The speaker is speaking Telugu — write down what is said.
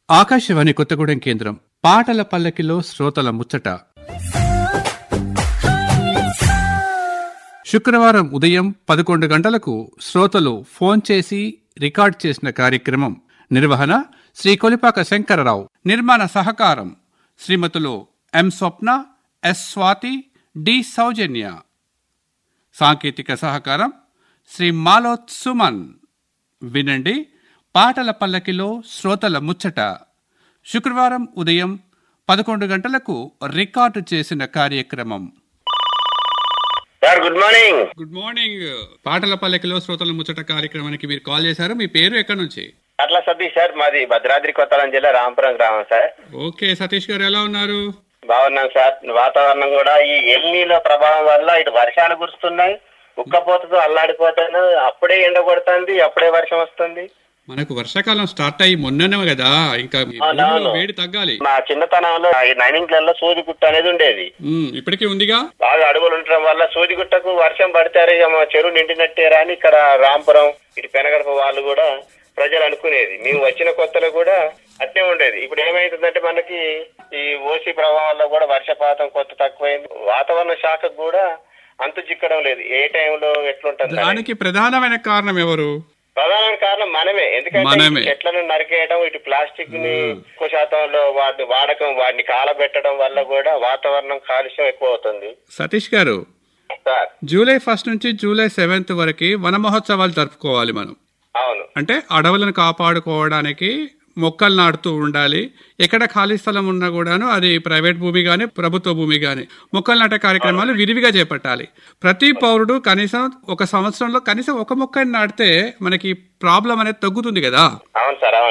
ఆకాశవాణి కొత్తగూడెం కేంద్రం పాటల పల్లకిలో శ్రోతల ముచ్చట శుక్రవారం ఉదయం పదకొండు గంటలకు శ్రోతలు ఫోన్ చేసి రికార్డ్ చేసిన కార్యక్రమం నిర్వహణ శ్రీ కొలిపాక శంకరరావు నిర్మాణ సహకారం శ్రీమతులు M Swapna S Swathi D Soujanya సాంకేతిక సహకారం శ్రీ మాలోత్ సుమన్ వినండి పాటల పల్లకిలో శ్రోతల ముచ్చట శుక్రవారం ఉదయం పదకొండు గంటలకు రికార్డు చేసిన కార్యక్రమం sir good morning good morning పాటల పల్లకిలో శ్రోతల ముచ్చట కార్యక్రమానికి మీరు కాల్ చేశారు మీ పేరు ఎక్కడి నుంచి అట్లా సతీష్ సార్ మాది భద్రాద్రి కొత్తగూడెం జిల్లా రాంపురం గ్రామం సార్ ఓకే సతీష్ గారు ఎలా ఉన్నారు బాగున్నాం సార్ వాతావరణం కూడా ఈ ఎల్నీలో ప్రభావం వల్ల ఇటు వర్షాలు కురుస్తున్నాయి ఉక్కపోతతో అల్లాడిపోతాను అప్పుడే ఎండ కొడుతుంది అప్పుడే వర్షం వస్తుంది మనకు వర్షాకాలం స్టార్ట్ అయ్యి మొన్ననే కదా ఇంకా ఈ అవునవును. భూమిలో వేడి తగ్గాలి మా చిన్నతనంలో ఈ నైనింగ్లలో సూదిగుట్ట అనేది ఉండేది ఉమ్, ఇప్పటికీ ఉందిగా బాగా అడుగులు ఉండటం వల్ల సూదిగుట్టకు వర్షం పడితే ఇక మా చెరువు నిండినట్టేరా అని ఇక్కడ రాంపురం ఇటు పెనగడప వాళ్ళు కూడా ప్రజలు అనుకునేది మేము వచ్చిన కొత్తలో కూడా అట్నే ఉండేది ఇప్పుడు ఏమైతుందంటే మనకి ఈ ఓసీ ప్రభావం వల్ల కూడా వర్షపాతం కొంత తక్కువైంది వాతావరణ శాఖకు కూడా అంతు చిక్కడం లేదు ఏ టైంలో ఎట్లుంటుంది అనేది. దానికి ప్రధానమైన కారణం ఎవరు ప్రధాన కారణం మనమే ఎందుకంటే మనమే. ఈ చెట్లను నరికేయడం ఇటు ప్లాస్టిక్ ని ఎక్కువ శాతంలో వాటి వాడకం వాటిని కాలబెట్టడం వల్ల కూడా వాతావరణం కాలుష్యం ఎక్కువ అవుతుంది Satish garu sir July first నుంచి జూలై సెవెంత్ వరకు వన మహోత్సవాలు జరుపుకోవాలి మనం అవును అంటే అడవులను కాపాడుకోవడానికి మొక్కలు నాటుతూ ఉండాలి ఎక్కడ ఖాళీ స్థలం ఉన్నా కూడాను అది ప్రైవేట్ భూమి కానీ ప్రభుత్వ భూమి కానీ మొక్కలు నాటే కార్యక్రమాలు విరివిగా చేపట్టాలి ప్రతి పౌరుడు కనీసం ఒక సంవత్సరంలో కనీసం ఒక మొక్కని నాటితే మనకి ప్రాబ్లం అనేది తగ్గుతుంది కదా అవును సార్ అవును